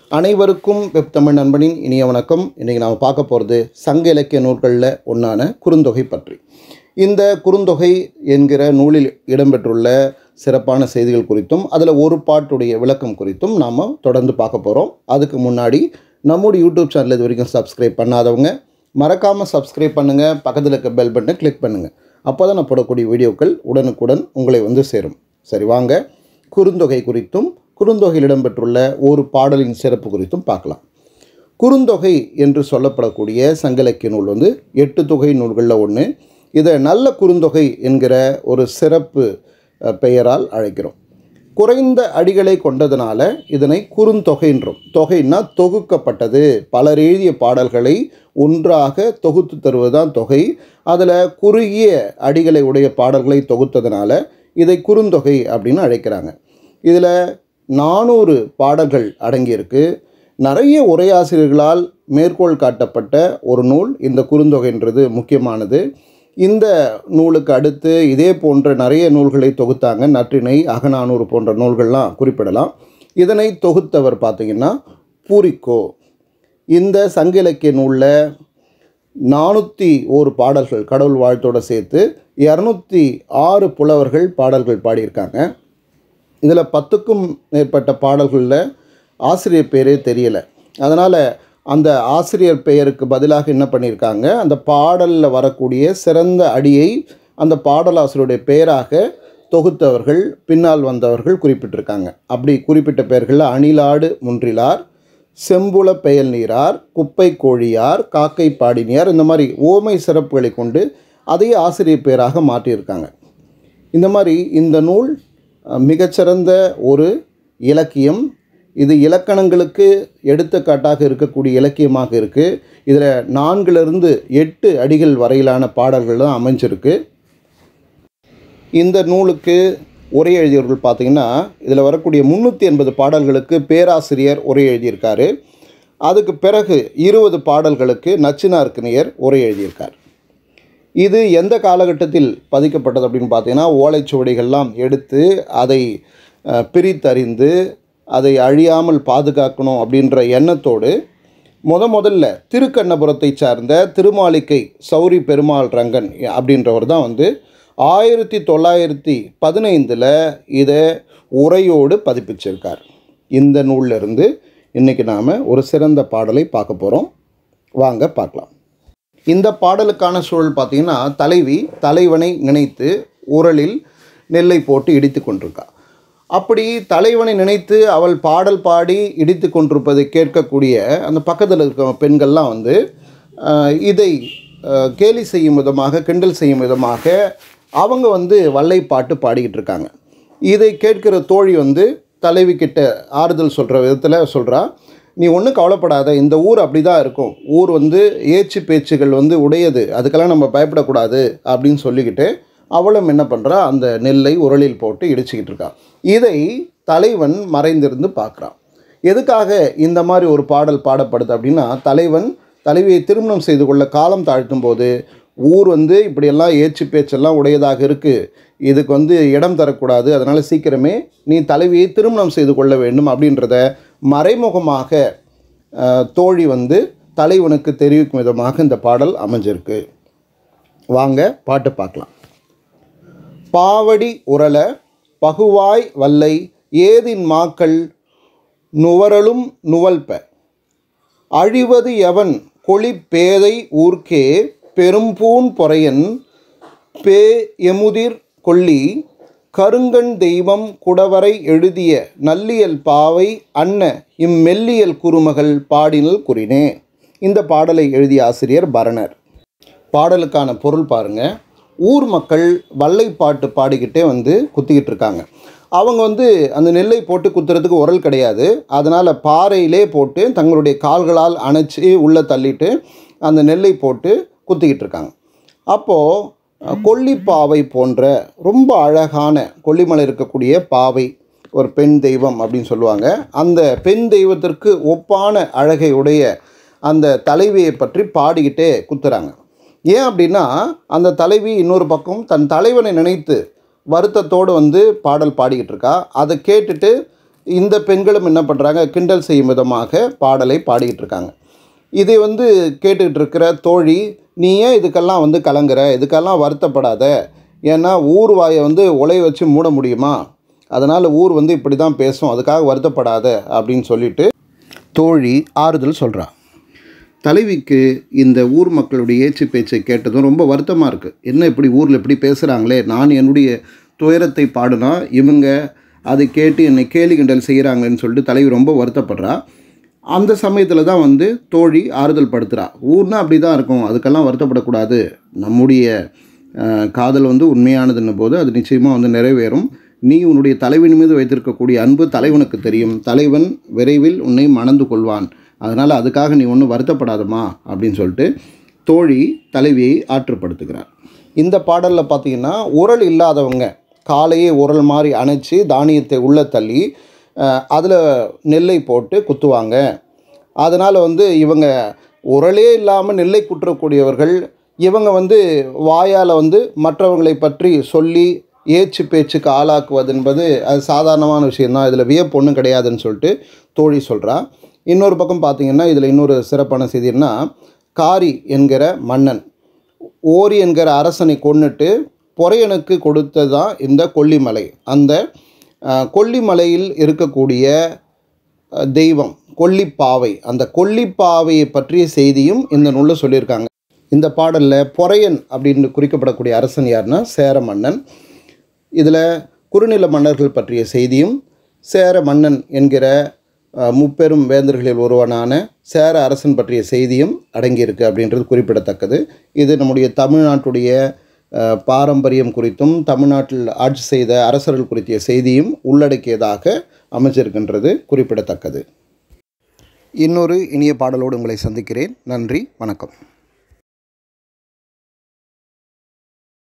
அனைவருக்கும் வெப்தமிழ் நண்பனின் இனிய வணக்கம் இன்றைக்கி நாம் பார்க்க போகிறது சங்க இலக்கிய நூல்களில் ஒன்றான குறுந்தொகை பற்றி இந்த குறுந்தொகை என்கிற நூலில் இடம்பெற்றுள்ள சிறப்பான செய்திகள் குறித்தும் அதில் ஒரு பாட்டுடைய விளக்கம் குறித்தும் நாம் தொடர்ந்து பார்க்க போகிறோம் அதுக்கு முன்னாடி நம்முடைய யூடியூப் சேனல் இது வரைக்கும் சப்ஸ்கிரைப் பண்ணாதவங்க மறக்காமல் சப்ஸ்கிரைப் பண்ணுங்கள் பக்கத்தில் இருக்க பெல் பட்டனை கிளிக் பண்ணுங்கள் அப்போ தான் நான் போடக்கூடிய வீடியோக்கள் உடனுக்குடன் உங்களை வந்து சேரும் சரி வாங்க குறுந்தொகை குறித்தும் குறுந்தொகையில் இடம்பெற்றுள்ள ஒரு பாடலின் சிறப்பு குறித்தும் பார்க்கலாம் குறுந்தொகை என்று சொல்லப்படக்கூடிய சங்க இலக்கிய நூல் வந்து எட்டு தொகை நூல்களில் ஒன்று இதை நல்ல குறுந்தொகை என்கிற ஒரு சிறப்பு அஹ், பெயரால் அழைக்கிறோம் குறைந்த அடிகளை கொண்டதுனால இதனை குறுந்தொகைன்றோம் தொகைன்னா தொகுக்கப்பட்டது பலர் எழுதிய பாடல்களை ஒன்றாக தொகுத்து தருவதுதான் தொகை அதில் குறுகிய அடிகளை உடைய பாடல்களை தொகுத்ததுனால இதை குறுந்தொகை அப்படின்னு அழைக்கிறாங்க இதில் நானூறு பாடல்கள் அடங்கியிருக்கு நிறைய உரையாசிரியர்களால் மேற்கோள் காட்டப்பட்ட ஒரு நூல் இந்த குறுந்தொகைன்றது முக்கியமானது இந்த நூலுக்கு அடுத்து இதே போன்ற நிறைய நூல்களை தொகுத்தாங்க நற்றிணை அகநானூறு போன்ற நூல்கள்லாம் குறிப்பிடலாம் இதனை தொகுத்தவர் பார்த்தீங்கன்னா பூரிக்கோ இந்த சங்க இலக்கிய நூலில் நானூற்றி ஒரு பாடல்கள் கடவுள் வாழ்த்தோடு சேர்த்து இரநூத்தி ஆறு புலவர்கள் பாடல்கள் பாடியிருக்காங்க இதில் பத்துக்கும் மேற்பட்ட பாடல்களில் ஆசிரியர் பேரே தெரியலை அதனால் அந்த ஆசிரியர் பெயருக்கு பதிலாக என்ன பண்ணியிருக்காங்க அந்த பாடலில் வரக்கூடிய சிறந்த அடியை அந்த பாடலாசிரியருடைய பெயராக தொகுத்தவர்கள் பின்னால் வந்தவர்கள் குறிப்பிட்டிருக்காங்க அப்படி குறிப்பிட்ட பெயர்களில் அணிலாடு முன்றிலார் செம்புல பெயல் நீரார் குப்பை கோழியார் காக்கை பாடினியார் இந்த மாதிரி ஓமை சிறப்புகளை கொண்டு அதையே ஆசிரியர் பெயராக மாற்றியிருக்காங்க இந்த மாதிரி இந்த நூல் அஹ், மிகச்சிறந்த ஒரு இலக்கியம் இது இலக்கணங்களுக்கு எடுத்துக்காட்டாக இருக்கக்கூடிய இலக்கியமாக இருக்குது இதில் நான்கிலிருந்து எட்டு அடிகள் வரையிலான பாடல்கள் தான் அமைஞ்சிருக்கு இந்த நூலுக்கு உரை எழுதியவர்கள் பார்த்தீங்கன்னா இதில் வரக்கூடிய முந்நூற்றி எண்பது பாடல்களுக்கு பேராசிரியர் உரை எழுதியிருக்காரு அதுக்கு பிறகு இருபது பாடல்களுக்கு நச்சினார்க்கினியர் உரை எழுதியிருக்கார் இது எந்த காலகட்டத்தில் பதிக்கப்பட்டது அப்படின்னு பார்த்தீங்கன்னா ஓலைச்சுவடிகள்லாம் எடுத்து அதை அஹ், பிரித்தறிந்து அதை அழியாமல் பாதுகாக்கணும் அப்படின்ற எண்ணத்தோடு முத முதல்ல திருக்கண்ணபுரத்தை சார்ந்த திருமாலிக்கை சௌரி பெருமாள் ரங்கன் அப்படின்றவர் தான் வந்து ஆயிரத்தி தொள்ளாயிரத்தி பதினைந்தில் இதை உரையோடு பதிப்பிச்சிருக்கார் இந்த நூல்ல இருந்து இன்றைக்கி நாம் ஒரு சிறந்த பாடலை பார்க்க போகிறோம் வாங்க பார்க்கலாம் இந்த பாடலுக்கான சூழல் பார்த்தீங்கன்னா தலைவி தலைவனை நினைத்து உரலில் நெல்லை போட்டு இடித்து கொண்டிருக்கா அப்படி தலைவனை நினைத்து அவள் பாடல் பாடி இடித்து கொண்டிருப்பதை கேட்கக்கூடிய அந்த பக்கத்தில் இருக்க பெண்கள்லாம் வந்து ஆஹ், இதை ஆஹ், கேலி செய்யும் விதமாக கிண்டல் செய்யும் விதமாக அவங்க வந்து வல்லை பாட்டு பாடிக்கிட்டு இருக்காங்க இதை கேட்கிற தோழி வந்து தலைவி கிட்ட ஆறுதல் சொல்கிற விதத்தில் சொல்கிறா நீ ஒன்றும் கவலைப்படாத இந்த ஊர் அப்படி தான் இருக்கும் ஊர் வந்து ஏச்சு பேச்சுகள் வந்து உடையது அதுக்கெல்லாம் நம்ம பயப்படக்கூடாது அப்படின்னு சொல்லிக்கிட்டு அவளும் என்ன பண்ணுறா அந்த நெல்லை உரலில் போட்டு இடிச்சுக்கிட்டு இருக்கா இதை தலைவன் மறைந்திருந்து பார்க்குறான் எதுக்காக இந்த மாதிரி ஒரு பாடல் பாடப்படுது அப்படின்னா தலைவன் தலைவியை திருமணம் செய்து கொள்ள காலம் தாழ்த்தும் போது ஊர் வந்து இப்படியெல்லாம் ஏச்சு பேச்செல்லாம் உடையதாக இருக்குது இதுக்கு வந்து இடம் தரக்கூடாது அதனால் சீக்கிரமே நீ தலைவியை திருமணம் செய்து கொள்ள வேண்டும் அப்படின்றத மறைமுகமாக அஹ், தோழி வந்து தலைவனுக்கு தெரிவிக்கும் விதமாக இந்த பாடல் அமைஞ்சிருக்கு வாங்க பாட்டு பார்க்கலாம் பாவடி உரல பகுவாய் வல்லை ஏதின் மாக்கள் நுவரலும் நுவல்ப அழிவது எவன் கொளி பேதை ஊர்க்கே பெரும்பூன் பொறையன் பே எமுதிர் கொல்லி கருங்கண் தெய்வம் குடவரை எழுதிய நல்லியல் பாவை அன்ன இம்மெல்லியல் குறுமகள் பாடினல் குறினே இந்த பாடலை எழுதிய ஆசிரியர் பரணர் பாடலுக்கான பொருள் பாருங்க ஊர் மக்கள் வல்லை பாட்டு பாடிக்கிட்டே வந்து குத்திக்கிட்டு இருக்காங்க அவங்க வந்து அந்த நெல்லை போட்டு குத்துறதுக்கு உரல் கிடையாது அதனால் பாறையிலே போட்டு தங்களுடைய கால்களால் அணைச்சி உள்ளே தள்ளிட்டு அந்த நெல்லை போட்டு குத்திக்கிட்டு இருக்காங்க அப்போது கொல்லிப்பாவை போன்ற ரொம்ப அழகான கொல்லிமலை இருக்கக்கூடிய பாவை ஒரு பெண் தெய்வம் அப்படின்னு சொல்லுவாங்க அந்த பெண் தெய்வத்திற்கு ஒப்பான அழகை உடைய அந்த தலைவியை பற்றி பாடிக்கிட்டே குத்துறாங்க ஏன் அப்படின்னா அந்த தலைவி இன்னொரு பக்கம் தன் தலைவனை நினைத்து வருத்தத்தோடு வந்து பாடல் பாடிக்கிட்டு இருக்கா அதை கேட்டுட்டு இந்த பெண்களும் என்ன பண்ணுறாங்க கிண்டல் செய்யும் விதமாக பாடலை பாடிக்கிட்டு இருக்காங்க இதை வந்து கேட்டுக்கிட்டு இருக்கிற தோழி நீ ஏன் இதுக்கெல்லாம் வந்து கலங்குற இதுக்கெல்லாம் வருத்தப்படாத ஏன்னா ஊர் வாயை வந்து உலைய வச்சு மூட முடியுமா அதனால் ஊர் வந்து இப்படி தான் பேசும் அதுக்காக வருத்தப்படாத அப்படின்னு சொல்லிட்டு தோழி ஆறுதல் சொல்கிறா தலைவிக்கு இந்த ஊர் மக்களுடைய ஏச்சு பேச்சை கேட்டதும் ரொம்ப வருத்தமாக இருக்குது என்ன இப்படி ஊரில் இப்படி பேசுகிறாங்களே நான் என்னுடைய துயரத்தை பாடுனா இவங்க அதை கேட்டு என்னை கேலி கிண்டல் செய்கிறாங்கன்னு சொல்லிட்டு தலைவி ரொம்ப வருத்தப்படுறா அந்த சமயத்தில் தான் வந்து தோழி ஆறுதல் படுத்துகிறா ஊர்னா அப்படி தான் இருக்கும் அதுக்கெல்லாம் வருத்தப்படக்கூடாது நம்முடைய அஹ், காதல் வந்து உண்மையானதுன்ன போது அது நிச்சயமாக வந்து நிறைவேறும் நீ உன்னுடைய தலைவன் மீது வைத்திருக்கக்கூடிய அன்பு தலைவனுக்கு தெரியும் தலைவன் விரைவில் உன்னை மணந்து கொள்வான் அதனால் அதுக்காக நீ ஒன்றும் வருத்தப்படாதம்மா அப்படின்னு சொல்லிட்டு தோழி தலைவியை ஆற்றுப்படுத்துகிறார் இந்த பாடலில் பார்த்தீங்கன்னா உரல் இல்லாதவங்க காலையே உரல் மாதிரி அணைச்சி தானியத்தை உள்ளே தள்ளி அதில் நெல்லை போட்டு குத்துவாங்க அதனால் வந்து இவங்க உரலே இல்லாமல் நெல்லை குற்றக்கூடியவர்கள் இவங்க வந்து வாயால் வந்து மற்றவங்களை பற்றி சொல்லி ஏச்சு பேச்சுக்கு ஆளாக்குவது என்பது அது சாதாரணமான விஷயந்தான் இதில் வியப்பு ஒன்றும் கிடையாதுன்னு சொல்லிட்டு தோழி சொல்கிறா இன்னொரு பக்கம் பார்த்தீங்கன்னா இதில் இன்னொரு சிறப்பான செய்தின்னா காரி என்கிற மன்னன் ஓரி என்கிற அரசனை கொன்னுட்டு பொறையனுக்கு கொடுத்தது தான் இந்த கொல்லிமலை அந்த அஹ், கொல்லிமலையில் இருக்கக்கூடிய அஹ், தெய்வம் கொல்லிப்பாவை அந்த கொல்லிப்பாவையை பற்றிய செய்தியும் இந்த நூலில் சொல்லியிருக்காங்க இந்த பாடலில் பொறையன் அப்படின்னு குறிக்கப்படக்கூடிய அரசன் யாருன்னா சேர மன்னன் இதில் குறுநில மன்னர்கள் பற்றிய செய்தியும் சேர மன்னன் என்கிற அஹ், முப்பெரும் வேந்தர்களில் ஒருவனான சேர அரசன் பற்றிய செய்தியும் அடங்கியிருக்கு அப்படின்றது குறிப்பிடத்தக்கது இது நம்முடைய தமிழ்நாட்டுடைய அஹ், பாரம்பரியம் குறித்தும் தமிழ்நாட்டில் ஆட்சி செய்த அரசர்கள் குறித்த செய்தியும் உள்ளடக்கியதாக அமைச்சிருக்கின்றது குறிப்பிடத்தக்கது இன்னொரு இனிய பாடலோடு உங்களை சந்திக்கிறேன் நன்றி வணக்கம்